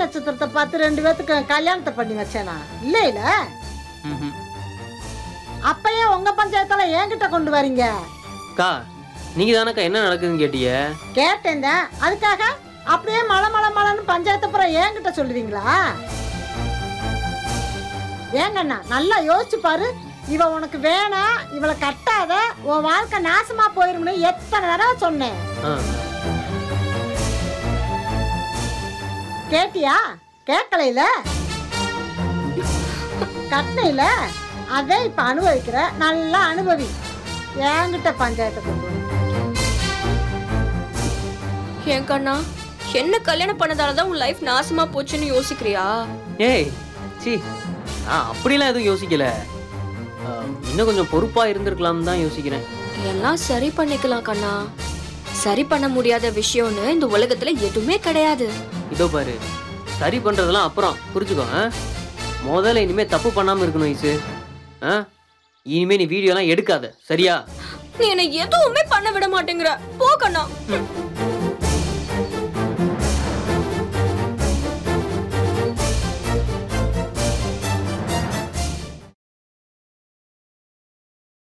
நட்சத்திரத்தை பார்த்து ரெண்டு பேத்துக்கு கல்யாணத்தை பண்ணி வச்சேனா இல்ல இல்ல ம்ஹும். அப்பயே உங்க பஞ்சாயத்துல என்கிட்ட கொண்டு வரீங்க அக்கா நீங்க தானக்கா என்ன நடக்குதுன்னு கேட்டீங்க கேட்டேன் தான். அதுக்காக அப்படியே மலை மலை மலைன்னு பஞ்சாயத்து அப்புறம் என்கிட்ட சொல்லுவீங்களா ஏங்கண்ணா நல்லா யோசிச்சு பாரு இவ உனக்கு வேணாம் இவளை கட்டாத உன் வாழ்க்கை நாசமா போயிரும்னு எத்தனை தடவை சொன்னேன் ஆ கேட்டியா கேட்கலையில கட்டணையில அதே இப்ப அனுபவிக்கிற நல்லா அனுபவி என்கிட்ட பஞ்சாயத்தை கொண்டு வா. ஏன் கண்ணா என்ன கல்யாணம் பண்ணதாலதான் உன் லைஃப் நாசமா போச்சுன்னு யோசிக்கிறியா ஏய் சி நான் அப்படிலாம் எதுவும் யோசிக்கல ஆ, இன்னும் கொஞ்சம் பொறுப்பா இருந்திருக்கலாம் தான் யோசிக்கிறேன் எல்லாம் சரி பண்ணிக்கலாம் கண்ணா சரி பண்ண முடியாத விஷயம்னு இந்த உலகத்துல எதுவுமே கிடையாது இதோ பாரு சரி பண்றதெல்லாம் அப்புறம் புரிஞ்சுக்கோ ஆ? முதல்ல இனிமே தப்பு பண்ணாம இருக்கணும் ஐசு ஆ இனிமே நீ வீடியோலாம் எடுக்காத சரியா நீ என்னை எதுவுமே பண்ண விட மாட்டேங்கிற போ கண்ணா ம்.